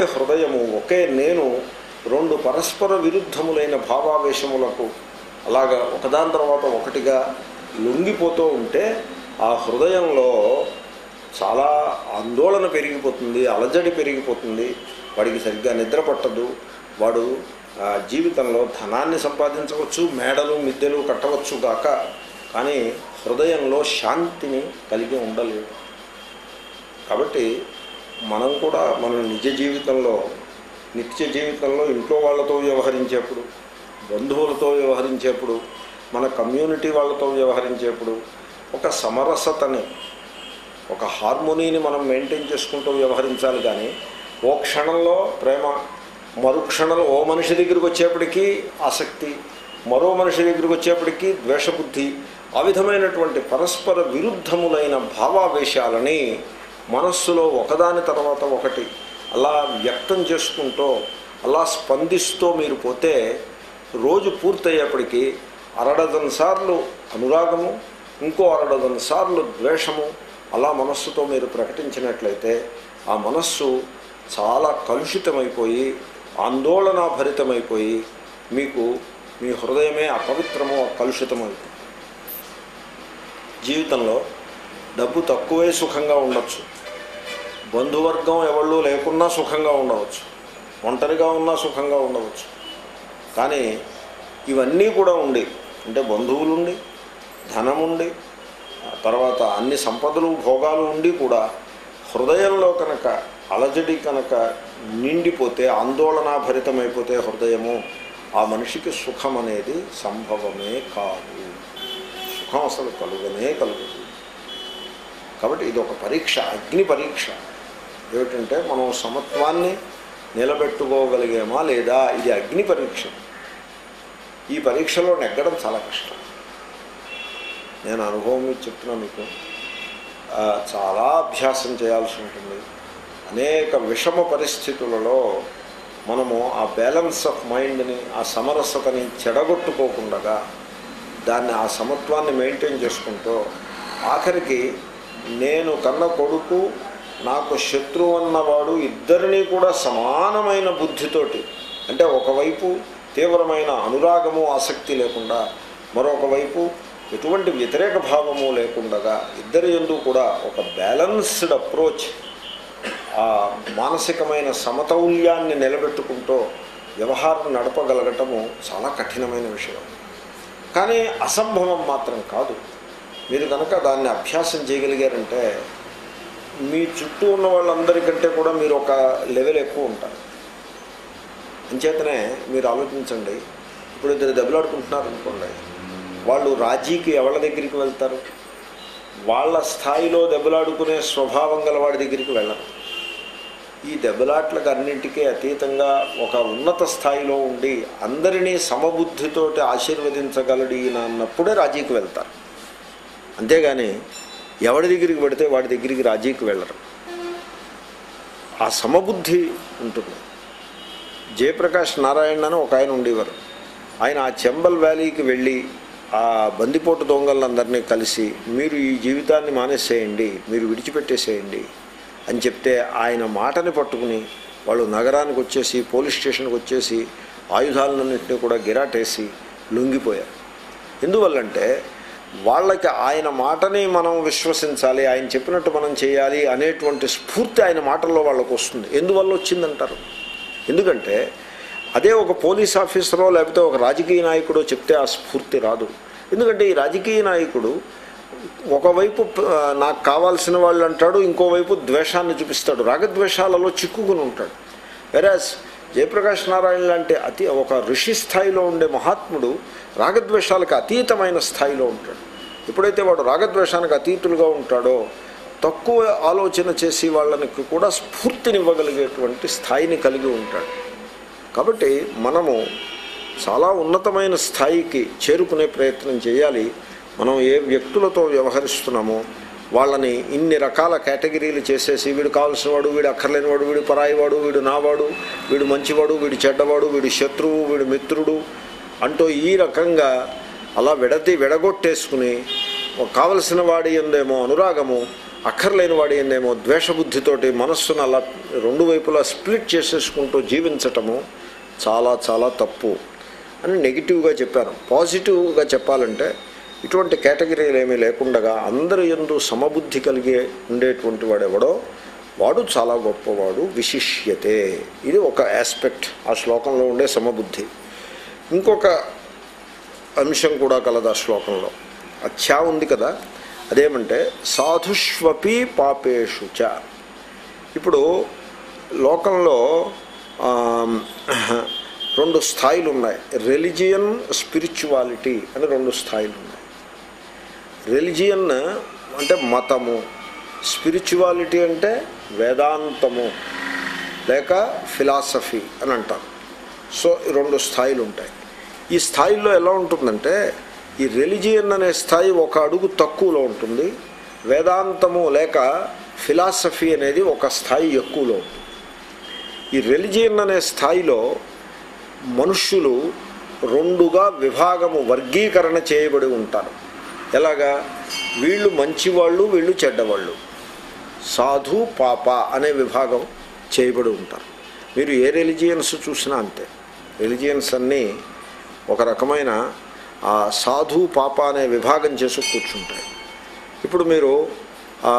హృదయము ఒకే నేను రెండు పరస్పర విరుద్ధములైన భావావేశములకు అలాగా ఒకదాని తర్వాత ఒకటిగా లొంగిపోతూ ఉంటే ఆ హృదయంలో చాలా ఆందోళన పెరిగిపోతుంది అలజడి పెరిగిపోతుంది వాడికి సరిగ్గా నిద్ర పట్టదు వాడు ఆ, జీవితంలో ధనాన్ని సంపాదించవచ్చు మేడలు మిద్దెలు కట్టవచ్చు గాక కానీ హృదయంలో శాంతిని కలిగి ఉండలేడు కాబట్టి మనం కూడా మన నిజ జీవితంలో నిత్య జీవితంలో ఇంట్లో వాళ్ళతో వ్యవహరించేప్పుడు బంధువులతో వ్యవహరించేప్పుడు మన కమ్యూనిటీ వాళ్ళతో వ్యవహరించేప్పుడు ఒక సమరసతని ఒక హార్మోనీని మనం మెయింటైన్ చేసుకుంటూ వ్యవహరించాలి కానీ ఓ క్షణంలో ప్రేమ మరు క్షణంలో ఓ మనిషి దగ్గరికి వచ్చేప్పటికీ ఆసక్తి మరో మనిషి దగ్గరికి వచ్చేప్పటికీ ద్వేషబుద్ధి ఆ విధమైనటువంటి పరస్పర విరుద్ధములైన భావావేశాలని మనస్సులో ఒకదాని తర్వాత ఒకటి అలా వ్యక్తం చేసుకుంటూ అలా స్పందిస్తూ మీరు పోతే రోజు పూర్తయ్యేప్పటికీ అరడజన్ సార్లు అనురాగము ఇంకో అరడజన్ సార్లు ద్వేషము అలా మనస్సుతో మీరు ప్రకటించినట్లయితే ఆ మనస్సు చాలా కలుషితమైపోయి ఆందోళనాభరితమైపోయి మీకు మీ హృదయమే అపవిత్రము కలుషితమైపోయి జీవితంలో డబ్బు తక్కువే సుఖంగా ఉండొచ్చు బంధువర్గం ఎవళ్ళు లేకున్నా సుఖంగా ఉండవచ్చు ఒంటరిగా ఉన్నా సుఖంగా ఉండవచ్చు కానీ ఇవన్నీ కూడా ఉండి అంటే బంధువులుండి ధనముండి ఆ తర్వాత అన్ని సంపదలు భోగాలు ఉండి కూడా హృదయంలో కనుక అలజడి కనుక నిండిపోతే ఆందోళనాభరితమైపోతే హృదయము ఆ మనిషికి సుఖం అనేది సంభవమే కాదు సుఖం అసలు కలుగనే కలుగదు కాబట్టి ఇది ఒక పరీక్ష అగ్ని పరీక్ష ఏమిటంటే మనం సమత్వాన్ని నిలబెట్టుకోగలిగామా లేదా ఇది అగ్ని పరీక్ష ఈ పరీక్షలో నెగ్గడం చాలా కష్టం నేను అనుభవం మీద చెప్తున్నా మీకు ఆ, చాలా అభ్యాసం చేయాల్సి ఉంటుంది అనేక విషమ పరిస్థితులలో మనము ఆ బ్యాలెన్స్ ఆఫ్ మైండ్ని ఆ సమరసతని చెడగొట్టుకోకుండా దాన్ని ఆ సమత్వాన్ని మెయింటైన్ చేసుకుంటూ ఆఖరికి నేను కన్న కొడుకు నాకు శత్రువు అన్నవాడు ఇద్దరినీ కూడా సమానమైన బుద్ధితోటి అంటే ఒకవైపు తీవ్రమైన అనురాగము ఆసక్తి లేకుండా మరొక వైపు ఎటువంటి వ్యతిరేక భావము లేకుండగా ఇద్దరి ఎందు కూడా ఒక బ్యాలన్స్డ్ అప్రోచ్ ఆ మానసికమైన సమతౌల్యాన్ని నిలబెట్టుకుంటూ వ్యవహారం నడపగలగటము చాలా కఠినమైన విషయం కానీ అసంభవం మాత్రం కాదు మీరు కనుక దాన్ని అభ్యాసం చేయగలిగారంటే మీ చుట్టూ ఉన్న వాళ్ళందరికంటే కూడా మీరు ఒక లెవెల్ ఎక్కువ ఉంటారు అంచేతనే మీరు ఆలోచించండి ఇప్పుడు ఇద్దరు దెబ్బలాడుకుంటున్నారు అనుకోండి వాళ్ళు రాజీకి ఎవరి దగ్గరికి వెళ్తారు వాళ్ళ స్థాయిలో దెబ్బలాడుకునే స్వభావం గల వాడి దగ్గరికి వెళ్ళరు ఈ దెబ్బలాట్లకు అన్నింటికీ అతీతంగా ఒక ఉన్నత స్థాయిలో ఉండి అందరినీ సమబుద్ధితోటి ఆశీర్వదించగలడు ఈయన అన్నప్పుడే రాజీకి వెళ్తారు అంతేగాని ఎవడి దగ్గరికి పెడితే వాడి దగ్గరికి రాజీకి వెళ్ళరు ఆ సమబుద్ధి ఉంటుంది జయప్రకాష్ నారాయణ అని ఒక ఆయన ఉండేవారు ఆయన ఆ చెంబల్ వ్యాలీకి వెళ్ళి ఆ బందిపోటు దొంగలందరినీ కలిసి మీరు ఈ జీవితాన్ని మానేసేయండి మీరు విడిచిపెట్టేసేయండి అని చెప్తే ఆయన మాటని పట్టుకుని వాళ్ళు నగరానికి వచ్చేసి పోలీస్ స్టేషన్కి వచ్చేసి ఆయుధాలన్నింటినీ కూడా గిరాటేసి లొంగిపోయారు ఎందువల్లంటే వాళ్ళకి ఆయన మాటని మనం విశ్వసించాలి ఆయన చెప్పినట్టు మనం చేయాలి అనేటువంటి స్ఫూర్తి ఆయన మాటల్లో వాళ్ళకు వస్తుంది ఎందువల్ల వచ్చిందంటారు ఎందుకంటే అదే ఒక పోలీస్ ఆఫీసరో లేకపోతే ఒక రాజకీయ నాయకుడో చెప్తే ఆ స్ఫూర్తి రాదు ఎందుకంటే ఈ రాజకీయ నాయకుడు ఒకవైపు ఆ, నాకు కావాల్సిన వాళ్ళు అంటాడు ఇంకోవైపు ద్వేషాన్ని చూపిస్తాడు రాగద్వేషాలలో చిక్కుకుని ఉంటాడు వెరాజ్ జయప్రకాష్ నారాయణ లాంటి అతి ఒక ఋషి స్థాయిలో ఉండే మహాత్ముడు రాగద్వేషాలకు అతీతమైన స్థాయిలో ఉంటాడు ఎప్పుడైతే వాడు రాగద్వేషానికి అతీతులుగా ఉంటాడో తక్కువ ఆలోచన చేసి వాళ్ళనికి కూడా స్ఫూర్తినివ్వగలిగేటువంటి స్థాయిని కలిగి ఉంటాడు కాబట్టి మనము చాలా ఉన్నతమైన స్థాయికి చేరుకునే ప్రయత్నం చేయాలి మనం ఏ వ్యక్తులతో వ్యవహరిస్తున్నామో వాళ్ళని ఇన్ని రకాల కేటగిరీలు చేసేసి వీడు కావాల్సిన వాడు వీడు అక్కర్లేనివాడు వీడు పరాయివాడు వీడు నావాడు వీడు మంచివాడు వీడు చెడ్డవాడు వీడు శత్రువు వీడు మిత్రుడు అంటూ ఈ రకంగా అలా విడతి విడగొట్టేసుకుని ఒక కావలసిన వాడి ఎందేమో అనురాగము అక్కర్లేని వాడి ఏందేమో ద్వేషబుద్ధితోటి మనస్సును అలా రెండు వైపులా స్ప్లిట్ చేసేసుకుంటూ జీవించటము చాలా చాలా తప్పు అని నెగిటివ్గా చెప్పాను పాజిటివ్గా చెప్పాలంటే ఇటువంటి కేటగిరీలు ఏమీ లేకుండగా అందరి ఎందు సమబుద్ధి కలిగి ఉండేటువంటి వాడెవడో వాడు చాలా గొప్పవాడు విశిష్యతే ఇది ఒక ఆస్పెక్ట్ ఆ శ్లోకంలో ఉండే సమబుద్ధి ఇంకొక అంశం కూడా కలదు ఆ శ్లోకంలో అచ్చా ఉంది కదా అదేమంటే సాధుష్వపి పాపేషు చ ఇప్పుడు లోకంలో ఆ, రెండు స్థాయిలు ఉన్నాయి రెలిజియన్ స్పిరిచువాలిటీ అని రెండు స్థాయిలు ఉన్నాయి రెలిజియన్ అంటే మతము స్పిరిచువాలిటీ అంటే వేదాంతము లేక ఫిలాసఫీ అని అంటారు సో ఈ రెండు స్థాయిలు ఉంటాయి ఈ స్థాయిలో ఎలా ఉంటుందంటే ఈ రెలిజియన్ అనే స్థాయి ఒక అడుగు తక్కువలో ఉంటుంది వేదాంతము లేక ఫిలాసఫీ అనేది ఒక స్థాయి ఎక్కువలో ఉంటుంది ఈ రెలిజియన్ అనే స్థాయిలో మనుష్యులు రెండుగా విభాగము వర్గీకరణ చేయబడి ఉంటారు ఎలాగా వీళ్ళు మంచివాళ్ళు వీళ్ళు చెడ్డవాళ్ళు సాధు పాప అనే విభాగం చేయబడి ఉంటారు మీరు ఏ రిలిజియన్స్ చూసినా అంతే రిలిజియన్స్ అన్నీ ఒక రకమైన ఆ సాధు పాప అనే విభాగం చేసి కూర్చుంటాయి ఇప్పుడు మీరు ఆ,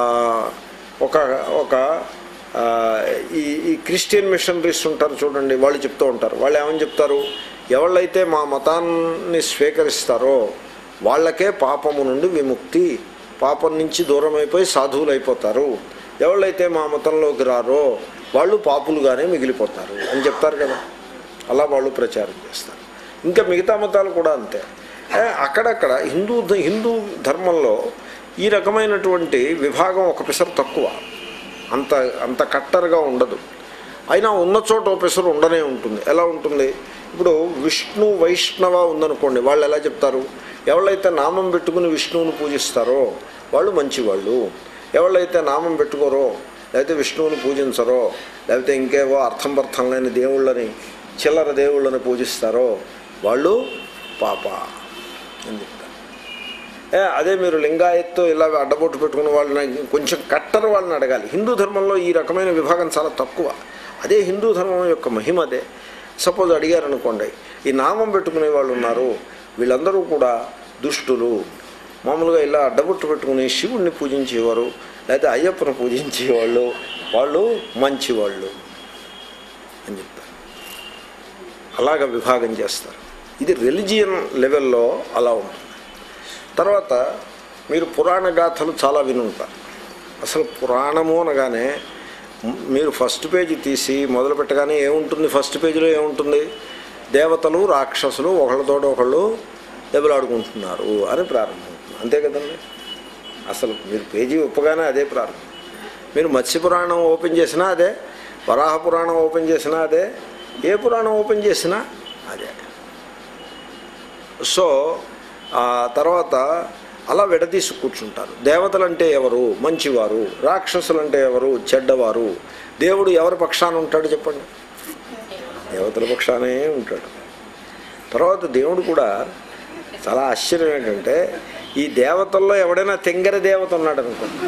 ఒక ఒక ఆ, ఈ ఈ క్రిస్టియన్ మిషనరీస్ ఉంటారు చూడండి వాళ్ళు చెప్తూ ఉంటారు వాళ్ళు ఏమని చెప్తారు ఎవళ్ళైతే మా మతాన్ని స్వీకరిస్తారో వాళ్ళకే పాపము నుండి విముక్తి పాపం నుంచి దూరం అయిపోయి సాధువులు అయిపోతారు ఎవళ్ళైతే మా మతంలోకి రారో వాళ్ళు పాపులుగానే మిగిలిపోతారు అని చెప్తారు కదా అలా వాళ్ళు ప్రచారం చేస్తారు ఇంకా మిగతా మతాలు కూడా అంతే ఏ, అక్కడక్కడ హిందూ హిందూ ధర్మంలో ఈ రకమైనటువంటి విభాగం ఒక పిసరు తక్కువ అంత అంత కట్టరుగా ఉండదు అయినా ఉన్న చోట ఒక పిసరు ఉండనే ఉంటుంది ఎలా ఉంటుంది ఇప్పుడు విష్ణు వైష్ణవ ఉందనుకోండి వాళ్ళు ఎలా చెప్తారు ఎవళ్ళైతే నామం పెట్టుకుని విష్ణువుని పూజిస్తారో వాళ్ళు మంచివాళ్ళు ఎవళ్ళైతే నామం పెట్టుకోరో లేకపోతే విష్ణువుని పూజించరో లేకపోతే ఇంకేవో అర్థం పర్థం లేని దేవుళ్ళని చిల్లర దేవుళ్ళని పూజిస్తారో వాళ్ళు పాప అని చెప్తారు ఏ, అదే మీరు లింగాయత్తు ఇలా అడ్డబొట్టు పెట్టుకున్న వాళ్ళని కొంచెం కట్టరు వాళ్ళని అడగాలి హిందూ ధర్మంలో ఈ రకమైన విభాగం చాలా తక్కువ అదే హిందూ ధర్మం యొక్క మహిమ అదే సపోజ్ అడిగారు అనుకోండి ఈ నామం పెట్టుకునే వాళ్ళు ఉన్నారు వీళ్ళందరూ కూడా దుష్టులు మామూలుగా ఇలా అడ్డబొట్టు పెట్టుకుని శివుణ్ణి పూజించేవారు లేకపోతే అయ్యప్పను పూజించేవాళ్ళు వాళ్ళు మంచివాళ్ళు అని చెప్తారు అలాగ విభాగం చేస్తారు ఇది రిలిజియన్ లెవెల్లో అలా ఉంటుంది తర్వాత మీరు పురాణ గాథలు చాలా వినుంటారు అసలు పురాణము అనగానే మ్, మీరు ఫస్ట్ పేజీ తీసి మొదలు పెట్టగానే ఏముంటుంది ఫస్ట్ పేజీలో ఏముంటుంది దేవతలు రాక్షసులు ఒకళ్ళతోటి ఒకళ్ళు దెబ్బలాడుకుంటున్నారు అని ప్రారంభం అంతే కదండి అసలు మీరు పేజీ ఒప్పగానే అదే ప్రారంభం మీరు మత్స్య పురాణం ఓపెన్ చేసినా అదే వరాహ పురాణం ఓపెన్ చేసినా అదే ఏ పురాణం ఓపెన్ చేసినా అదే సో ఆ తర్వాత అలా విడదీసి కూర్చుంటారు దేవతలంటే ఎవరు మంచివారు రాక్షసులంటే ఎవరు చెడ్డవారు దేవుడు ఎవరి పక్షాన ఉంటాడు చెప్పండి దేవతల పక్షానే ఉంటాడు తర్వాత దేవుడు కూడా చాలా ఆశ్చర్యం ఏంటంటే ఈ దేవతల్లో ఎవడైనా తెంగర దేవత ఉన్నాడు అనుకోండి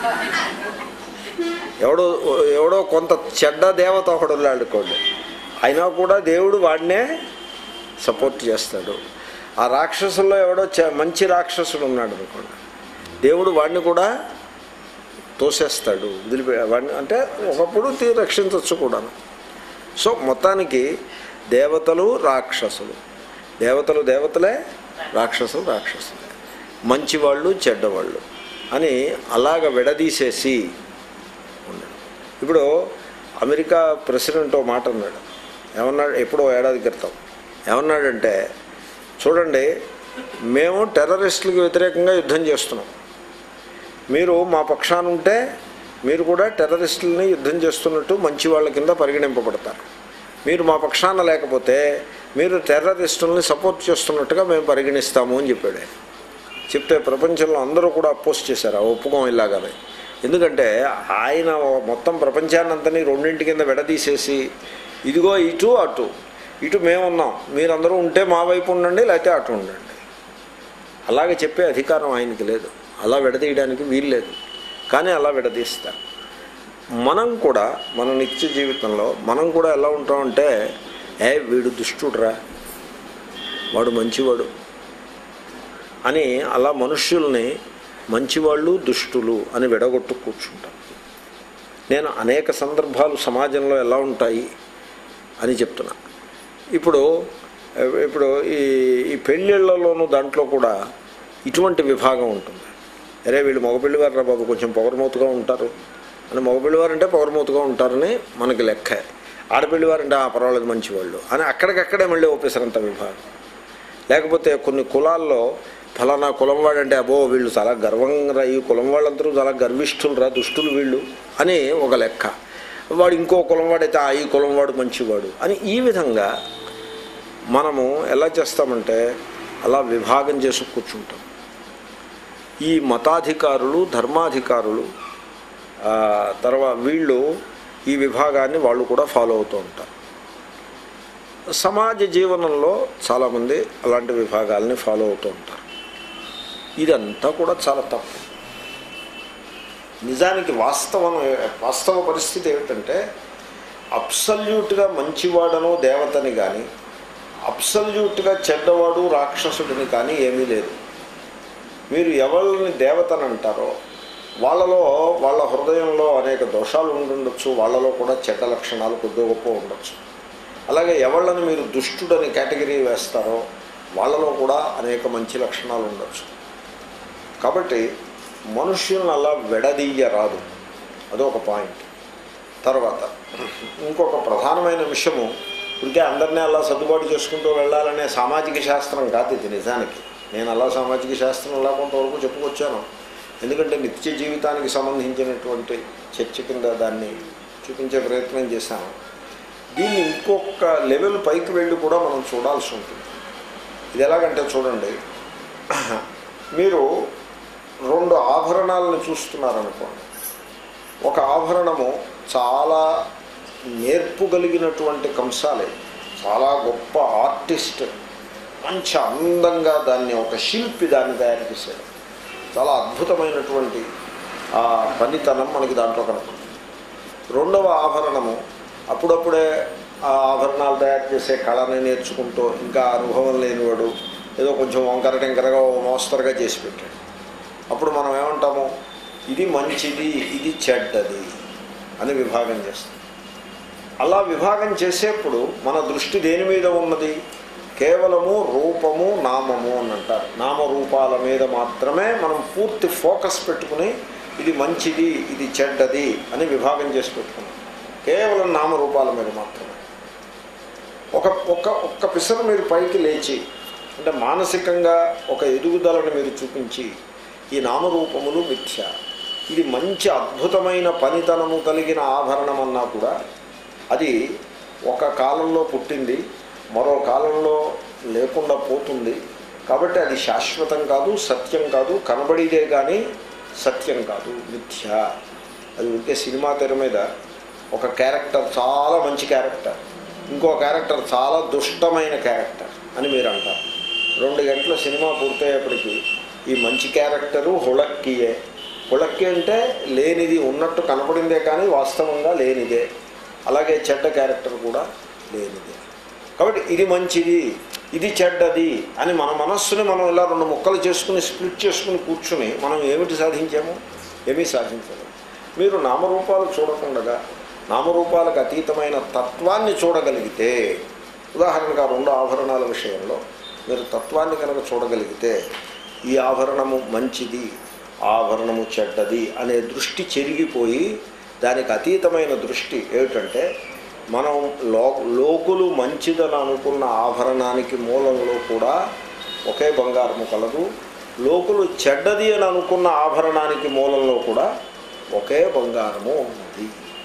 ఎవడో ఎవడో కొంత చెడ్డ దేవత ఒకడు ఉన్నాడు అనుకోండి అయినా కూడా దేవుడు వాడినే సపోర్ట్ చేస్తాడు ఆ రాక్షసుల్లో ఎవడో చ- మంచి రాక్షసుడు ఉన్నాడు అనుకోండి దేవుడు వాడిని కూడా తోసేస్తాడు వదిలిపె వాడిని అంటే ఒకప్పుడు తీ రక్షించవచ్చు కూడాను సో మొత్తానికి దేవతలు రాక్షసులు దేవతలు దేవతలే రాక్షసులు రాక్షసులే మంచివాళ్ళు చెడ్డవాళ్ళు అని అలాగ విడదీసేసి ఉన్నాడు ఇప్పుడు అమెరికా ప్రెసిడెంట్ ఓ మాట అన్నాడు ఏమన్నాడు ఎప్పుడో ఏడాది క్రితం ఏమన్నాడంటే చూడండి మేము టెర్రరిస్టులకు వ్యతిరేకంగా యుద్ధం చేస్తున్నాం మీరు మా పక్షాన ఉంటే మీరు కూడా టెర్రరిస్టులని యుద్ధం చేస్తున్నట్టు మంచి వాళ్ళ కింద పరిగణింపబడతారు మీరు మా పక్షాన లేకపోతే మీరు టెర్రరిస్టులని సపోర్ట్ చేస్తున్నట్టుగా మేము పరిగణిస్తాము అని చెప్పాడు ఆయన. చెప్తే ప్రపంచంలో అందరూ కూడా అపోజ్ చేశారు ఆ ఒప్పుకోం ఇలాగానే ఎందుకంటే ఆయన మొత్తం ప్రపంచాన్ని అంతని రెండింటి కింద విడదీసేసి ఇదిగో ఇటు అటు ఇటు మేమున్నాం మీరందరూ ఉంటే మా వైపు ఉండండి లేకపోతే అటు ఉండండి అలాగే చెప్పే అధికారం ఆయనకి లేదు అలా విడదీయడానికి వీలు లేదు కానీ అలా విడదీస్తారు మనం కూడా మన నిత్య జీవితంలో మనం కూడా ఎలా ఉంటామంటే ఏ వీడు దుష్టుడురా వాడు మంచివాడు అని అలా మనుష్యుల్ని మంచివాళ్ళు దుష్టులు అని విడగొట్టు కూర్చుంటాం నేను అనేక సందర్భాలు సమాజంలో ఎలా ఉంటాయి అని చెప్తున్నా ఇప్పుడు ఇప్పుడు ఈ ఈ పెళ్ళిళ్ళలోనూ దాంట్లో కూడా ఇటువంటి విభాగం ఉంటుంది అరే వీళ్ళు మగపిల్లివారు రా బాబు కొంచెం పొగరమూతగా ఉంటారు అని మగపిల్లివారు అంటే పొగరమూతగా ఉంటారని మనకి లెక్క ఆడపిల్లివారు అంటే ఆ పర్వాలేదు మంచివాళ్ళు అని అక్కడికక్కడే మళ్ళీ ఒప్పేసారంత విభాగం లేకపోతే కొన్ని కులాల్లో ఫలానా కులం వాడంటే అబో వీళ్ళు చాలా గర్వంగా ఈ కులం వాళ్ళందరూ చాలా గర్విష్ఠులు రా దుష్టులు వీళ్ళు అని ఒక లెక్క వాడు ఇంకో కులం వాడైతే ఆ ఈ కులం వాడు మంచివాడు అని ఈ విధంగా మనము ఎలా చేస్తామంటే అలా విభాగం చేసి కూర్చుంటాం ఈ మతాధికారులు ధర్మాధికారులు ఆ, తర్వాత వీళ్ళు ఈ విభాగాన్ని వాళ్ళు కూడా ఫాలో అవుతూ ఉంటారు సమాజ జీవనంలో చాలామంది అలాంటి విభాగాల్ని ఫాలో అవుతూ ఉంటారు ఇదంతా కూడా చాలా తప్పు నిజానికి వాస్తవం వాస్తవ పరిస్థితి ఏమిటంటే అబ్సల్యూట్గా మంచివాడనో దేవతని కానీ అబ్సల్యూట్గా చెడ్డవాడు రాక్షసుడిని కానీ ఏమీ లేదు మీరు ఎవరిని దేవతని అంటారో వాళ్ళలో వాళ్ళ హృదయంలో అనేక దోషాలు ఉండుండొచ్చు వాళ్ళలో కూడా చెడ్డ లక్షణాలు కొద్ది గొప్ప ఉండొచ్చు అలాగే ఎవళ్ళని మీరు దుష్టుడని కేటగిరీ వేస్తారో వాళ్ళలో కూడా అనేక మంచి లక్షణాలు ఉండొచ్చు కాబట్టి మనుష్యులను అలా విడదీయరాదు అదొక పాయింట్ తర్వాత ఇంకొక ప్రధానమైన విషయము ఇంకే అందరినీ అలా సర్దుబాటు చేసుకుంటూ వెళ్ళాలనే సామాజిక శాస్త్రం కాదు ఇది నిజానికి నేను అలా సామాజిక శాస్త్రం అలా కొంతవరకు చెప్పుకొచ్చాను ఎందుకంటే నిత్య జీవితానికి సంబంధించినటువంటి చర్చ కింద దాన్ని చూపించే ప్రయత్నం చేశాను దీన్ని ఇంకొక లెవెల్ పైకి వెళ్ళి కూడా మనం చూడాల్సి ఉంటుంది ఇది ఎలాగంటే చూడండి మీరు రెండు ఆభరణాలను చూస్తున్నారనుకోండి ఒక ఆభరణము చాలా నేర్పు కలిగినటువంటి కంసాలే చాలా గొప్ప ఆర్టిస్ట్ మంచి అందంగా దాన్ని ఒక శిల్పి దాన్ని తయారు చేశాడు చాలా అద్భుతమైనటువంటి ఆ పనితనం మనకి దాంట్లో కనపడుతుంది రెండవ ఆభరణము అప్పుడప్పుడే ఆ ఆభరణాలు తయారు చేసే కళని నేర్చుకుంటూ ఇంకా అనుభవం లేనివాడు ఏదో కొంచెం వంకర టెంకరగా ఓ మోస్తరుగా చేసి పెట్టాడు అప్పుడు మనం ఏమంటాము ఇది మంచిది ఇది చెడ్డది అని విభాగం చేస్తాం అలా విభాగం చేసేప్పుడు మన దృష్టి దేని మీద ఉన్నది కేవలము రూపము నామము అని అంటారు నామరూపాల మీద మాత్రమే మనం పూర్తి ఫోకస్ పెట్టుకుని ఇది మంచిది ఇది చెడ్డది అని విభాగం చేసి పెట్టుకున్నాం కేవలం నామరూపాల మీద మాత్రమే ఒక ఒక్క ఒక్క పిసరు మీరు పైకి లేచి అంటే మానసికంగా ఒక ఎదుగుదలను మీరు చూపించి ఈ నామరూపములు మిథ్య ఇది మంచి అద్భుతమైన పనితనము కలిగిన ఆభరణం అన్నా కూడా అది ఒక కాలంలో పుట్టింది మరో కాలంలో లేకుండా పోతుంది కాబట్టి అది శాశ్వతం కాదు సత్యం కాదు కనబడిదే కానీ సత్యం కాదు మిథ్య అది ఉంటే సినిమా తెర మీద ఒక క్యారెక్టర్ చాలా మంచి క్యారెక్టర్ ఇంకో క్యారెక్టర్ చాలా దుష్టమైన క్యారెక్టర్ అని మీరు అంటారు రెండు గంటల సినిమా పూర్తయ్యేప్పటికీ ఈ మంచి క్యారెక్టరు హుళక్కియే హుళక్కి అంటే లేనిది ఉన్నట్టు కనపడిందే కానీ వాస్తవంగా లేనిదే అలాగే చెడ్డ క్యారెక్టర్ కూడా లేనిదే కాబట్టి ఇది మంచిది ఇది చెడ్డది అని మన మనస్సుని మనం ఇలా రెండు ముక్కలు చేసుకుని స్ప్లిట్ చేసుకుని కూర్చుని మనం ఏమిటి సాధించాము ఏమీ సాధించలేము మీరు నామరూపాలు చూడకుండా నామరూపాలకు అతీతమైన తత్వాన్ని చూడగలిగితే ఉదాహరణకు ఆ రెండు ఆభరణాల విషయంలో మీరు తత్వాన్ని కనుక చూడగలిగితే ఈ ఆభరణము మంచిది ఆ ఆభరణము చెడ్డది అనే దృష్టి చెరిగిపోయి దానికి అతీతమైన దృష్టి ఏమిటంటే మనం లో లోకులు మంచిదని అనుకున్న ఆభరణానికి మూలంలో కూడా ఒకే బంగారము కలదు లోకులు చెడ్డది అని అనుకున్న ఆభరణానికి మూలంలో కూడా ఒకే బంగారము ఉన్నది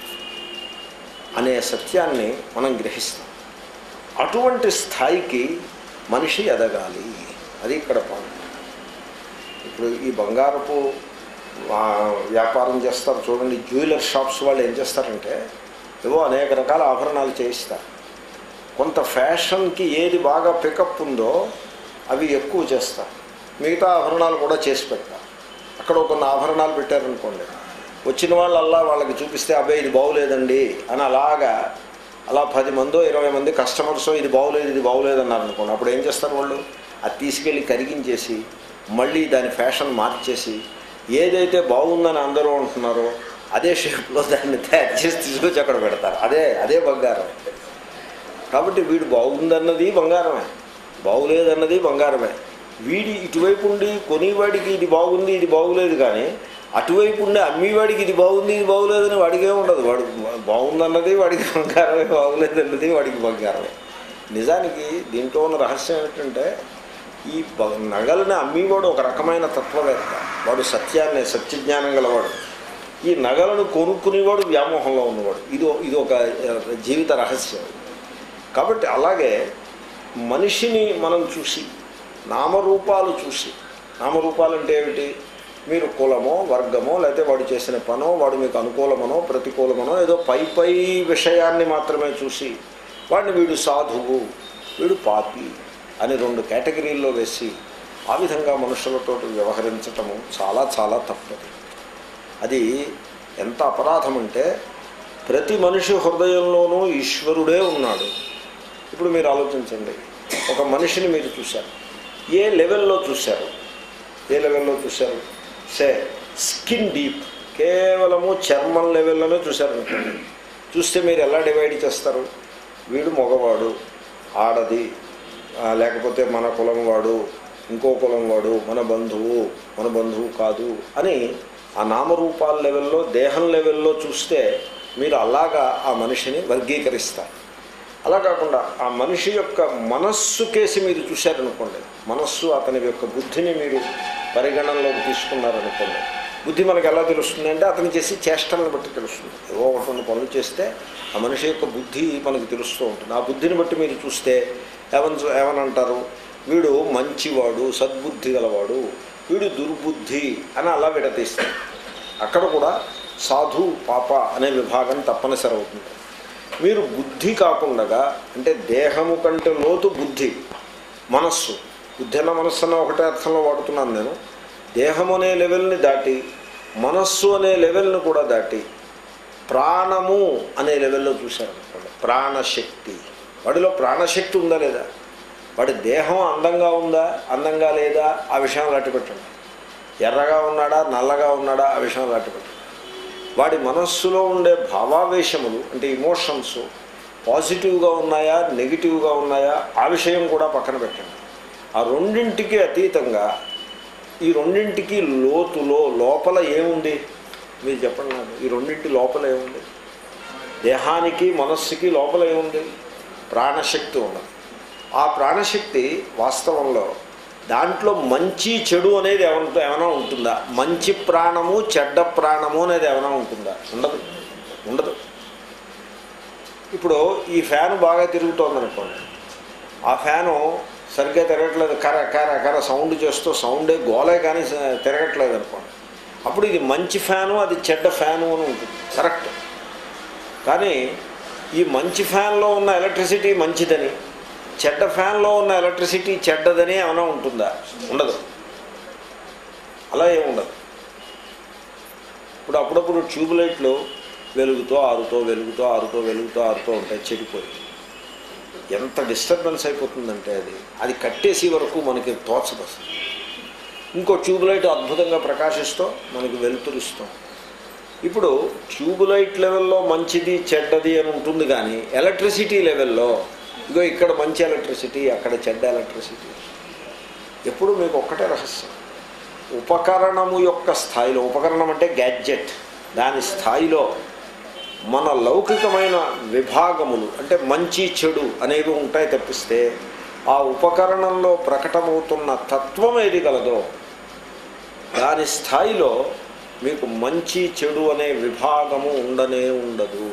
అనే సత్యాన్ని మనం గ్రహిస్తాం అటువంటి స్థాయికి మనిషి ఎదగాలి అది ఇక్కడ పాయింట్ ఇప్పుడు ఈ బంగారపు ఆ, వ్యాపారం చేస్తారు చూడండి జ్యువెలర్ షాప్స్ వాళ్ళు ఏం చేస్తారంటే ఏవో అనేక రకాల ఆభరణాలు చేయిస్తారు కొంత ఫ్యాషన్కి ఏది బాగా పికప్ ఉందో అవి ఎక్కువ చేస్తారు మిగతా ఆభరణాలు కూడా చేసి పెడతారు అక్కడ కొన్ని ఆభరణాలు పెట్టారనుకోండి వచ్చిన వాళ్ళు అలా వాళ్ళకి చూపిస్తే అబ్బాయి ఇది బాగులేదండి అని అలాగా అలా పది మందో ఇరవై మంది కస్టమర్స్ ఇది బాగులేదు ఇది బాగులేదు అన్నారు అనుకోండి అప్పుడు ఏం చేస్తారు వాళ్ళు అది తీసుకెళ్ళి కరిగించేసి మళ్ళీ దాని ఫ్యాషన్ మార్చేసి ఏదైతే బాగుందని అందరూ అంటున్నారో అదే షేప్లో దాన్ని తయారు చేసి తీసుకొచ్చి అక్కడ పెడతారు అదే అదే బంగారం కాబట్టి వీడు బాగుందన్నది బంగారమే బాగులేదన్నది బంగారమే వీడి ఇటువైపు ఉండి కొనేవాడికి ఇది బాగుంది ఇది బాగులేదు కానీ అటువైపు ఉండి అమ్మేవాడికి ఇది బాగుంది ఇది బాగులేదని వాడికే ఉండదు వాడు బాగుందన్నది వాడికి బంగారమే బాగులేదన్నది వాడికి బంగారమే నిజానికి దీంట్లో ఉన్న రహస్యం ఏంటంటే ఈ బ- నగలని అమ్మేవాడు ఒక రకమైన తత్వవేత్త వాడు సత్యాన్ని సత్యజ్ఞానం గలవాడు ఈ నగలను కొనుక్కునేవాడు వ్యామోహంలో ఉన్నవాడు ఇది ఇది ఒక ఆ, జీవిత రహస్యం కాబట్టి అలాగే మనిషిని మనం చూసి నామరూపాలు చూసి నామరూపాలు అంటే ఏమిటి మీరు కులమో వర్గమో లేకపోతే వాడు చేసిన పనో వాడు మీకు అనుకూలమనో ప్రతికూలమనో ఏదో పై పై విషయాన్ని మాత్రమే చూసి వాడిని వీడు సాధువు వీడు పాపి అని రెండు కేటగిరీల్లో వేసి ఆ విధంగా మనుషులతో వ్యవహరించటము చాలా చాలా తప్పది అది ఎంత అపరాధం అంటే ప్రతి మనిషి హృదయంలోనూ ఈశ్వరుడే ఉన్నాడు ఇప్పుడు మీరు ఆలోచించండి ఒక మనిషిని మీరు చూశారు ఏ లెవెల్లో చూశారు ఏ లెవెల్లో చూశారు సే స్కిన్ డీప్ కేవలము చర్మం లెవెల్లోనే చూశారనుకోండి చూస్తే మీరు ఎలా డివైడ్ చేస్తారు వీడు మగవాడు ఆడది ఆ, లేకపోతే మన కులం వాడు ఇంకో కులం వాడు మన బంధువు మన బంధువు కాదు అని ఆ నామరూపాల లెవెల్లో దేహం లెవెల్లో చూస్తే మీరు అలాగా ఆ మనిషిని వర్గీకరిస్తారు అలా కాకుండా ఆ మనిషి యొక్క మనస్సు కేసి మీరు చూశారనుకోండి మనస్సు అతని యొక్క బుద్ధిని మీరు పరిగణనలోకి తీసుకున్నారనుకోండి బుద్ధి మనకు ఎలా తెలుస్తుంది అంటే అతను చేసి చేష్టలను బట్టి తెలుస్తుంది ఏవో ఒకటి రెండు పనులు చేస్తే ఆ మనిషి యొక్క బుద్ధి మనకు తెలుస్తూ ఉంటుంది ఆ బుద్ధిని బట్టి మీరు చూస్తే ఏమని ఏమనంటారు వీడు మంచివాడు సద్బుద్ధి గలవాడు వీడు దుర్బుద్ధి అని అలా విడతీస్తారు అక్కడ కూడా సాధు పాప అనే విభాగం తప్పనిసరి అవుతుంది మీరు బుద్ధి కాకుండా అంటే దేహము కంటే లోతు బుద్ధి మనస్సు బుద్ధి అన్న మనస్సు అన్న ఒకటే అర్థంలో వాడుతున్నాను నేను దేహం అనే లెవెల్ని దాటి మనస్సు అనే లెవెల్ని కూడా దాటి ప్రాణము అనే లెవెల్లో చూశారనుకోండి ప్రాణశక్తి వాడిలో ప్రాణశక్తి ఉందా లేదా వాడి దేహం అందంగా ఉందా అందంగా లేదా ఆ విషయం లాంటి పెట్టండి ఎర్రగా ఉన్నాడా నల్లగా ఉన్నాడా ఆ విషయం లాంటి పెట్టండి వాడి మనస్సులో ఉండే భావావేశములు అంటే ఇమోషన్స్ పాజిటివ్గా ఉన్నాయా నెగిటివ్గా ఉన్నాయా ఆ విషయం కూడా పక్కన పెట్టండి ఆ రెండింటికి అతీతంగా ఈ రెండింటికి లోతులో లోపల ఏముంది మీరు చెప్పండి నాకు ఈ రెండింటి లోపల ఏముంది దేహానికి మనస్సుకి లోపల ఏముంది ప్రాణశక్తి ఉన్నది ఆ ప్రాణశక్తి వాస్తవంలో దాంట్లో మంచి చెడు అనేది ఏమంటూ ఏమైనా ఉంటుందా మంచి ప్రాణము చెడ్డ ప్రాణము అనేది ఏమైనా ఉంటుందా ఉండదు ఉండదు ఇప్పుడు ఈ ఫ్యాన్ బాగా తిరుగుతోంది అనుకోండి ఆ ఫ్యాను సరిగ్గా తిరగట్లేదు కర కర కర సౌండ్ చేస్తూ సౌండే గోలే కానీ స- తిరగట్లేదు అనుకోండి అప్పుడు ఇది మంచి ఫ్యాను అది చెడ్డ ఫ్యాను అని ఉంటుంది కరెక్ట్ కానీ ఈ మంచి ఫ్యాన్లో ఉన్న ఎలక్ట్రిసిటీ మంచిదని చెడ్డ ఫ్యాన్లో ఉన్న ఎలక్ట్రిసిటీ చెడ్డదని ఏమైనా ఉంటుందా ఉండదు అలా ఏమి ఉండదు ఇప్పుడు అప్పుడప్పుడు ట్యూబ్ లైట్లు వెలుగుతూ ఆరుతో వెలుగుతూ ఆరుతో వెలుగుతూ ఆరుతూ ఉంటాయి చెడిపోయి ఎంత డిస్టర్బెన్స్ అయిపోతుందంటే అది అది కట్టేసి వరకు మనకి తోచదు అసలు ఇంకో ట్యూబ్ లైట్ అద్భుతంగా ప్రకాశిస్తూ మనకి వెలుతురుస్తాం ఇప్పుడు ట్యూబ్ లైట్ లెవెల్లో మంచిది చెడ్డది అని ఉంటుంది కానీ ఎలక్ట్రిసిటీ లెవెల్లో ఇగో ఇక్కడ మంచి ఎలక్ట్రిసిటీ అక్కడ చెడ్డ ఎలక్ట్రిసిటీ ఎప్పుడు మీకు ఒక్కటే రహస్యం ఉపకరణము యొక్క స్థాయిలో ఉపకరణం అంటే గ్యాడ్జెట్ దాని స్థాయిలో మన లౌకికమైన విభాగములు అంటే మంచి చెడు అనేవి ఉంటాయి తప్పిస్తే ఆ ఉపకరణంలో ప్రకటమవుతున్న తత్వం ఏది కలదో దాని స్థాయిలో మీకు మంచి చెడు అనే విభాగము ఉండనే ఉండదు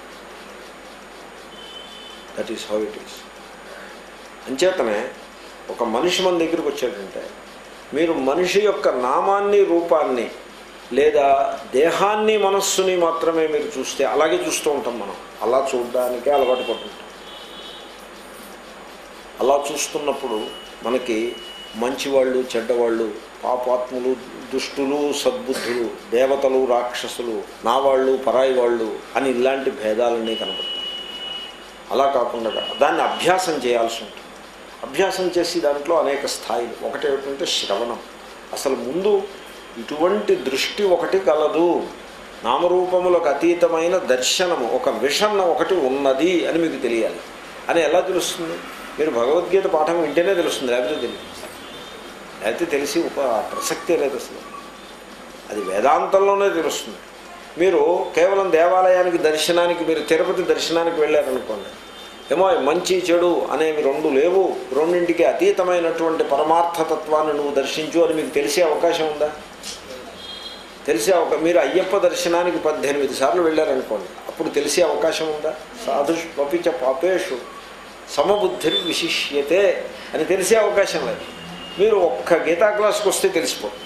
that is how it is అంచేతనే ఒక మనిషి మన దగ్గరికి వచ్చాడంటే మీరు మనిషి యొక్క నామాన్ని రూపాన్ని లేదా దేహాన్ని మనస్సుని మాత్రమే మీరు చూస్తే అలాగే చూస్తూ ఉంటాం మనం అలా చూడడానికే అలవాటు పడుతుంటాం అలా చూస్తున్నప్పుడు మనకి మంచివాళ్ళు చెడ్డవాళ్ళు పాపాత్ములు దుష్టులు సద్బుద్ధులు దేవతలు రాక్షసులు నా వాళ్ళు పరాయి వాళ్ళు అని ఇలాంటి భేదాలన్నీ కనపడతాయి అలా కాకుండా దాన్ని అభ్యాసం చేయాల్సి ఉంటుంది అభ్యాసం చేసి దాంట్లో అనేక స్థాయిలు ఒకటి ఏమిటంటే శ్రవణం అసలు ముందు ఇటువంటి దృష్టి ఒకటి కలదు నామరూపములకు అతీతమైన దర్శనము ఒక విషన్ ఒకటి ఉన్నది అని మీకు తెలియాలి అని ఎలా తెలుస్తుంది మీరు భగవద్గీత పాఠం వింటేనే తెలుస్తుంది లేకపోతే తెలియదు లేకపోతే తెలిసి ఒక ప్రసక్తే లేదు అసలు అది వేదాంతంలోనే తెలుస్తుంది మీరు కేవలం దేవాలయానికి దర్శనానికి మీరు తిరుపతి దర్శనానికి వెళ్ళారనుకోండి ఏమో మంచి చెడు అనేవి రెండు లేవు రెండింటికి అతీతమైనటువంటి పరమార్థతత్వాన్ని నువ్వు దర్శించు అని మీకు తెలిసే అవకాశం ఉందా తెలిసే అవకా మీరు అయ్యప్ప దర్శనానికి పద్దెనిమిది సార్లు వెళ్ళారనుకోండి అప్పుడు తెలిసే అవకాశం ఉందా సాధుష్పపిచ పాపేషు సమబుద్ధి విశిష్యతే అని తెలిసే అవకాశం లేదు మీరు ఒక్క గీతా క్లాస్కి వస్తే తెలిసిపోతుంది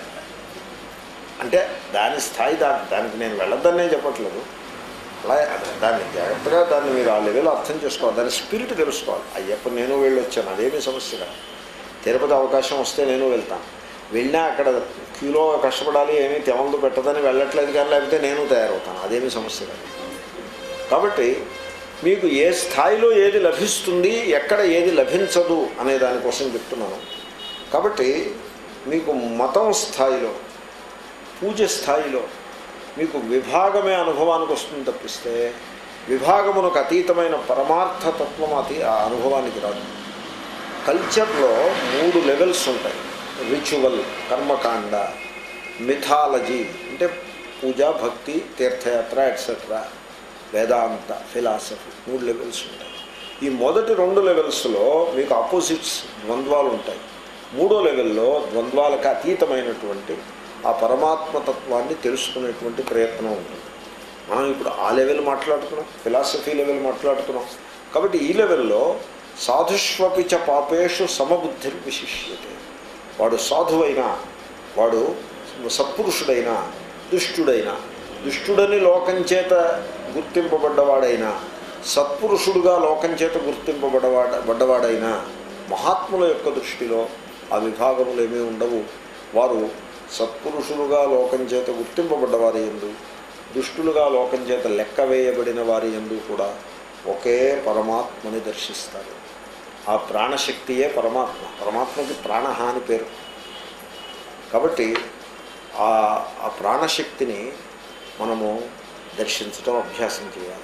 అంటే దాని స్థాయి దాని దానికి నేను వెళ్ళొద్దనే చెప్పట్లేదు అలా దాన్ని జాగ్రత్తగా దాన్ని మీరు ఆ లెవెల్ అర్థం చేసుకోవాలి దాని స్పిరిట్ తెలుసుకోవాలి అయ్యప్ప నేను వెళ్ళొచ్చాను అదేమీ సమస్య కాదు తిరుపతి అవకాశం వస్తే నేను వెళ్తాను వెళ్ళినా అక్కడ క్యూలో కష్టపడాలి ఏమీ తెమలదు పెట్టదని వెళ్ళట్లేదు కానీ లేకపోతే నేను తయారవుతాను అదేమీ సమస్య కాదు కాబట్టి మీకు ఏ స్థాయిలో ఏది లభిస్తుంది ఎక్కడ ఏది లభించదు అనే దానికోసం చెప్తున్నాను కాబట్టి మీకు మతం స్థాయిలో పూజ స్థాయిలో మీకు విభాగమే అనుభవానికి వస్తుంది తప్పిస్తే విభాగమునకు అతీతమైన పరమార్థ తత్వం అతి ఆ అనుభవానికి రాదు కల్చర్లో మూడు లెవెల్స్ ఉంటాయి రిచువల్ కర్మకాండ మిథాలజీ అంటే పూజ భక్తి తీర్థయాత్ర ఎట్సెట్రా వేదాంత ఫిలాసఫీ మూడు లెవెల్స్ ఉంటాయి ఈ మొదటి రెండు లెవెల్స్లో మీకు ఆపోజిట్స్ ద్వంద్వాలు ఉంటాయి మూడో లెవెల్లో ద్వంద్వాలకు అతీతమైనటువంటి ఆ పరమాత్మ తత్వాన్ని తెలుసుకునేటువంటి ప్రయత్నం ఉంటుంది మనం ఇప్పుడు ఆ లెవెల్ మాట్లాడుతున్నాం ఫిలాసఫీ లెవెల్ మాట్లాడుతున్నాం కాబట్టి ఈ లెవెల్లో సాధుష్వపి చ పాపేషు సమబుద్ధి విశిష్యతే వాడు సాధువైనా వాడు సత్పురుషుడైనా దుష్టుడైనా దుష్టుడని లోకం చేత గుర్తింపబడ్డవాడైనా సత్పురుషుడుగా లోకం చేత గుర్తింపబడ్డవాడ బడ్డవాడైనా మహాత్ముల యొక్క దృష్టిలో ఆ విభాగములు ఏమీ ఉండవు వారు సత్పురుషులుగా లోకం చేత గుర్తింపబడ్డవారి ఎందు దుష్టులుగా లోకం చేత లెక్క వేయబడిన వారి ఎందు కూడా ఒకే పరమాత్మని దర్శిస్తారు ఆ ప్రాణశక్తియే పరమాత్మ పరమాత్మకి ప్రాణహాని పేరు కాబట్టి ఆ ఆ ప్రాణశక్తిని మనము దర్శించడం అభ్యాసం చేయాలి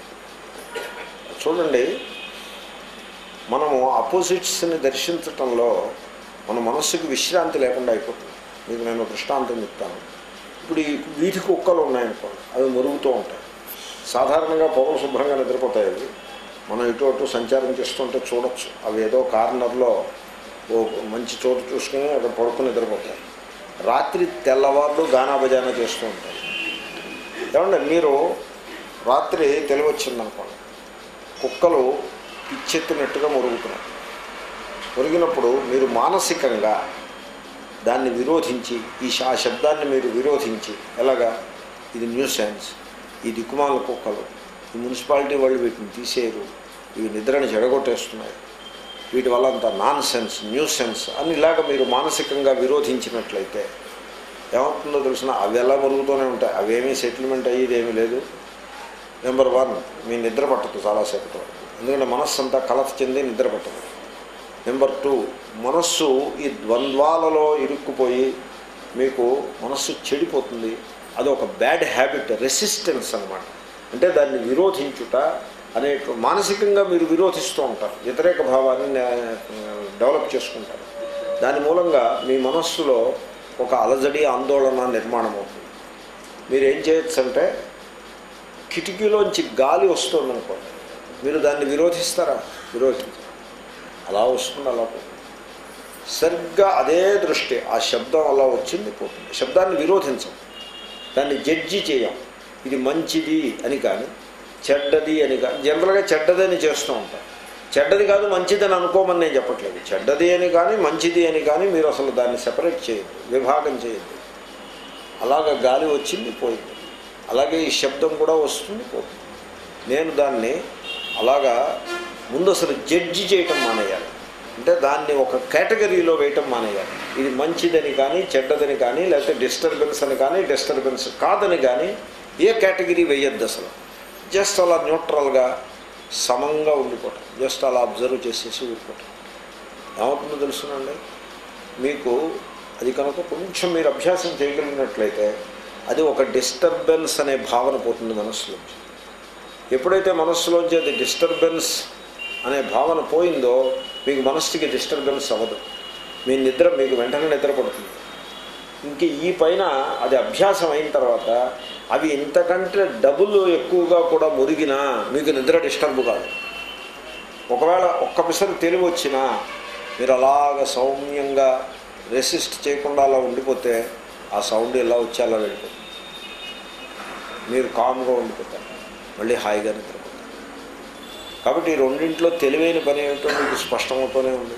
చూడండి మనము అపోజిట్స్ని దర్శించటంలో మన మనస్సుకి విశ్రాంతి లేకుండా అయిపోతుంది మీకు నేను దృష్టాంతం చెప్తాను ఇప్పుడు ఈ వీధి కుక్కలు ఉన్నాయనుకోండి అవి మురుగుతూ ఉంటాయి సాధారణంగా పొగలు శుభ్రంగా నిద్రపోతాయి అవి మనం ఇటు అటు సంచారం చేస్తుంటే చూడొచ్చు అవి ఏదో కార్నర్లో ఓ మంచి చోటు చూసుకుని అక్కడ పడుకుని నిద్రపోతాయి రాత్రి తెల్లవారులు గానా బజానా చేస్తూ ఉంటాయి ఏమంటే మీరు రాత్రి తెలివచ్చిందనుకోండి కుక్కలు పిచ్చెత్తినట్టుగా మురుగుతున్నాయి మురిగినప్పుడు మీరు మానసికంగా దాన్ని విరోధించి ఈ శ- ఆ శబ్దాన్ని మీరు విరోధించి ఎలాగా ఇది న్యూ సైన్స్ ఈ దిక్కుమాల కుక్కలు ఈ మున్సిపాలిటీ వాళ్ళు వీటిని తీసేయరు ఇవి నిద్రని చెడగొట్టేస్తున్నాయి వీటి వల్ల అంత నాన్ సెన్స్ న్యూ సెన్స్ అని ఇలాగ మీరు మానసికంగా విరోధించినట్లయితే ఏమవుతుందో తెలిసిన అవి ఎలా మరుగుతూనే ఉంటాయి అవేమీ సెటిల్మెంట్ అయ్యేది ఏమీ లేదు నెంబర్ వన్ మీ నిద్ర పట్టదు చాలాసేపటి వరకు ఎందుకంటే మనస్సు అంతా కలత చెంది నిద్ర పట్టదు నెంబర్ టూ మనస్సు ఈ ద్వంద్వాలలో ఇరుక్కుపోయి మీకు మనస్సు చెడిపోతుంది అది ఒక బ్యాడ్ హ్యాబిట్ రెసిస్టెన్స్ అన్నమాట అంటే దాన్ని విరోధించుట అనే మానసికంగా మీరు విరోధిస్తూ ఉంటారు వ్యతిరేక భావాన్ని నే- డెవలప్ చేసుకుంటారు దాని మూలంగా మీ మనస్సులో ఒక అలజడి ఆందోళన నిర్మాణం అవుతుంది మీరు ఏం చేయొచ్చు అంటే కిటికీలోంచి గాలి వస్తుంది అనుకోండి మీరు దాన్ని విరోధిస్తారా విరోధించరు అలా వస్తుంది అలా పోతుంది సరిగ్గా అదే దృష్టి ఆ శబ్దం అలా వచ్చింది పోతుంది శబ్దాన్ని విరోధించం దాన్ని జడ్జి చేయం ఇది మంచిది అని కానీ చెడ్డది అని కానీ జనరల్గా చెడ్డదని చేస్తూ ఉంటాం చెడ్డది కాదు మంచిదని అనుకోమని నేను చెప్పట్లేదు చెడ్డది అని కానీ మంచిది అని కానీ మీరు అసలు దాన్ని సెపరేట్ చేయొద్దు విభాగం చేయొద్దు అలాగ గాలి వచ్చింది పోయింది అలాగే ఈ శబ్దం కూడా వస్తుంది పోతుంది నేను దాన్ని అలాగా ముందు అసలు జడ్జి చేయటం మానేయాలి అంటే దాన్ని ఒక కేటగిరీలో వేయటం మానేయాలి ఇది మంచిదని కానీ చెడ్డదని కానీ లేకపోతే డిస్టర్బెన్స్ అని కానీ డిస్టర్బెన్స్ కాదని కానీ ఏ కేటగిరీ వేయద్దు అసలు జస్ట్ అలా న్యూట్రల్గా సమంగా ఉండిపోవటం జస్ట్ అలా అబ్జర్వ్ చేసేసి ఊరుకోవటం ఏమవుతుందో తెలుసునండి మీకు అది కనుక కొంచెం మీరు అభ్యాసం చేయగలిగినట్లయితే అది ఒక డిస్టర్బెన్స్ అనే భావన పోతుంది మనస్సులోంచి ఎప్పుడైతే మనస్సులోంచి అది డిస్టర్బెన్స్ అనే భావన పోయిందో మీకు మనస్సుకి డిస్టర్బెన్స్ అవ్వదు మీ నిద్ర మీకు వెంటనే నిద్ర పడుతుంది ఇంక ఈ పైన అది అభ్యాసం అయిన తర్వాత అవి ఇంతకంటే డబుల్ ఎక్కువగా కూడా మురిగినా మీకు నిద్ర డిస్టర్బ్ కాదు ఒకవేళ ఒక్క పిసరు తెలివి వచ్చినా మీరు అలాగ సౌమ్యంగా రెసిస్ట్ చేయకుండా అలా ఉండిపోతే ఆ సౌండ్ ఎలా వచ్చి అలా వెళ్ళిపోతుంది మీరు కామ్గా ఉండిపోతారు మళ్ళీ హాయిగా నిద్రపోతారు కాబట్టి ఈ రెండింట్లో తెలివైన పని ఏమిటో మీకు స్పష్టమవుతూనే ఉంది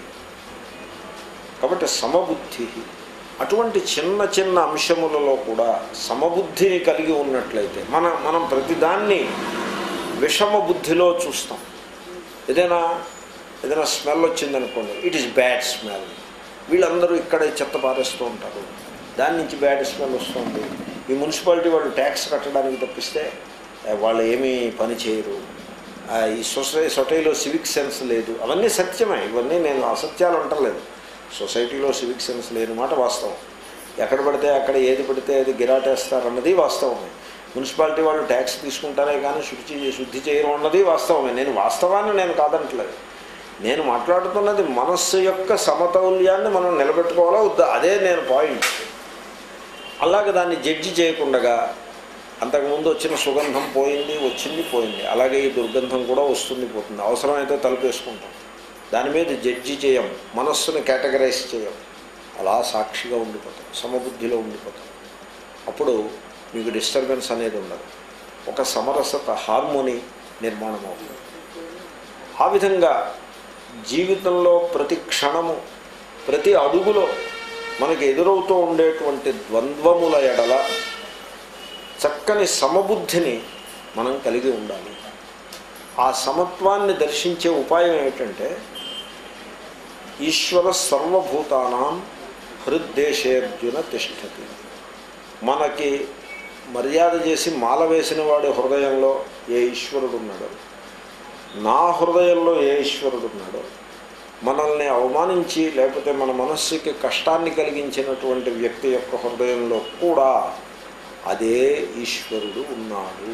కాబట్టి సమబుద్ధి అటువంటి చిన్న చిన్న అంశములలో కూడా సమబుద్ధిని కలిగి ఉన్నట్లయితే మన మనం ప్రతిదాన్ని విషమ బుద్ధిలో చూస్తాం ఏదైనా ఏదైనా స్మెల్ వచ్చిందనుకోండి ఇట్ ఈస్ బ్యాడ్ స్మెల్ వీళ్ళందరూ ఇక్కడే చెత్త పారేస్తూ ఉంటారు దాని నుంచి బ్యాడ్ స్మెల్ వస్తుంది ఈ మున్సిపాలిటీ వాళ్ళు ట్యాక్స్ కట్టడానికి తప్పిస్తే ఆ, వాళ్ళు ఏమీ పని చేయరు ఆ, ఈ సొసై సొసైటీలో సివిక్ సెన్స్ లేదు అవన్నీ సత్యమే ఇవన్నీ నేను అసత్యాలు అంటలేదు సొసైటీలో సివిక్ సెన్స్ లేని మాట వాస్తవం ఎక్కడ పడితే అక్కడ ఏది పడితే అది గిరాటేస్తారన్నది వాస్తవమే మున్సిపాలిటీ వాళ్ళు ట్యాక్స్ తీసుకుంటారే కానీ శుద్ధి శుద్ధి చేయడం అన్నది వాస్తవమే నేను వాస్తవాన్ని నేను కాదంటలేదు నేను మాట్లాడుతున్నది మనస్సు యొక్క సమతౌల్యాన్ని మనం నిలబెట్టుకోవాలా వద్దా అదే నేను పాయింట్ అలాగే దాన్ని జడ్జి చేయకుండా అంతకుముందు వచ్చిన సుగంధం పోయింది వచ్చింది పోయింది అలాగే ఈ దుర్గంధం కూడా వస్తుంది పోతుంది అవసరమైతే తలుపేసుకుంటాం దాని మీద జడ్జి చేయం మనస్సును కేటగరైజ్ చేయం అలా సాక్షిగా ఉండిపోతాం సమబుద్ధిలో ఉండిపోతాం అప్పుడు మీకు డిస్టర్బెన్స్ అనేది ఉండదు ఒక సమరసత హార్మోని నిర్మాణం అవుతుంది ఆ విధంగా జీవితంలో ప్రతి క్షణము ప్రతి అడుగులో మనకి ఎదురవుతూ ఉండేటువంటి ద్వంద్వముల ఎడల చక్కని సమబుద్ధిని మనం కలిగి ఉండాలి ఆ సమత్వాన్ని దర్శించే ఉపాయం ఏమిటంటే ఈశ్వర సర్వభూతానాం హృద్దేశేర్జున తిష్టతి మనకి మర్యాద చేసి మాల వేసిన వాడి హృదయంలో ఏ ఈశ్వరుడు ఉన్నాడో నా హృదయంలో ఏ ఈశ్వరుడు ఉన్నాడో మనల్ని అవమానించి లేకపోతే మన మనస్సుకి కష్టాన్ని కలిగించినటువంటి వ్యక్తి యొక్క హృదయంలో కూడా అదే ఈశ్వరుడు ఉన్నాడు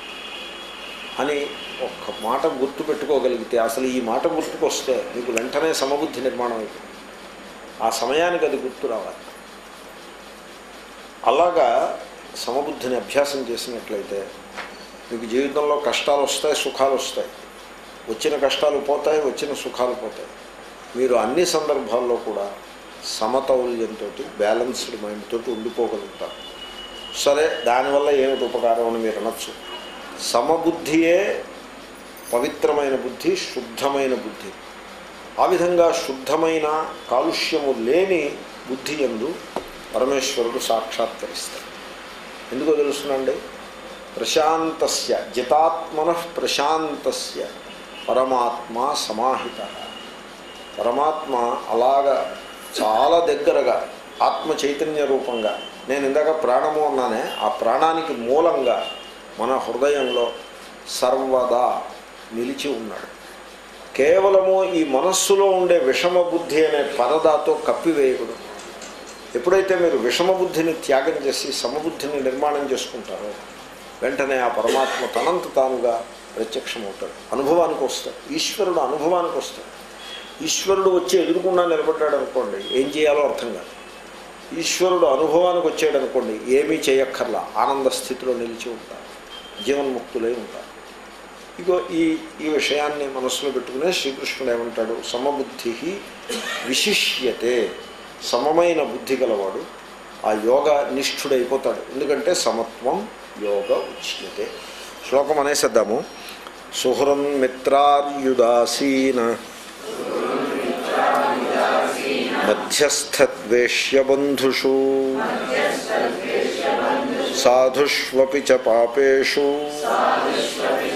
అని ఒక్క మాట గుర్తు పెట్టుకోగలిగితే అసలు ఈ మాట గుర్తుకొస్తే మీకు వెంటనే సమబుద్ధి నిర్మాణం అయిపోతుంది ఆ సమయానికి అది గుర్తు రావాలి అలాగా సమబుద్ధిని అభ్యాసం చేసినట్లయితే మీకు జీవితంలో కష్టాలు వస్తాయి సుఖాలు వస్తాయి వచ్చిన కష్టాలు పోతాయి వచ్చిన సుఖాలు పోతాయి మీరు అన్ని సందర్భాల్లో కూడా సమతౌల్యంతో బ్యాలెన్స్డ్ మైండ్ తోటి ఉండిపోగలుగుతారు సరే దానివల్ల ఏమిటి ఉపకారం అని మీరు అనొచ్చు సమబుద్ధియే పవిత్రమైన బుద్ధి శుద్ధమైన బుద్ధి ఆ విధంగా శుద్ధమైన కాలుష్యము లేని బుద్ధి ఎందు పరమేశ్వరుడు సాక్షాత్కరిస్తాడు ఎందుకో తెలుసునండి ప్రశాంతస్య జితాత్మన ప్రశాంతస్య పరమాత్మ సమాహిత పరమాత్మ అలాగా చాలా దగ్గరగా ఆత్మ చైతన్య రూపంగా నేను ఇందాక ప్రాణము అన్నానే ఆ ప్రాణానికి మూలంగా మన హృదయంలో సర్వదా నిలిచి ఉన్నాడు కేవలము ఈ మనస్సులో ఉండే విషమ బుద్ధి అనే పరదాతో కప్పివేయకూడదు ఎప్పుడైతే మీరు విషమ బుద్ధిని త్యాగం చేసి సమబుద్ధిని నిర్మాణం చేసుకుంటారో వెంటనే ఆ పరమాత్మ తనంత తానుగా ప్రత్యక్షమవుతాడు అనుభవానికి వస్తాడు ఈశ్వరుడు అనుభవానికి వస్తాడు ఈశ్వరుడు వచ్చి ఎదురుకుండా నిలబడ్డాడు అనుకోండి ఏం చేయాలో అర్థం కాదు ఈశ్వరుడు అనుభవానికి వచ్చాడు అనుకోండి ఏమీ చేయక్కర్లా ఆనంద స్థితిలో నిలిచి ఉంటారు జీవన్ముక్తులై ఉంటారు ఇగో ఈ ఈ విషయాన్ని మనసులో పెట్టుకునే శ్రీకృష్ణుడు ఏమంటాడు సమబుద్ధి విశిష్యతే సమమైన బుద్ధి గలవాడు ఆ యోగ నిష్ఠుడైపోతాడు ఎందుకంటే సమత్వం యోగ ఉచ్యతే శ్లోకం అనేసిద్దాము సుహృన్ మిత్రార్యుదాసీన మధ్యస్థద్వేష్యబంధుషు సాధుష్వపి చ పాపేషు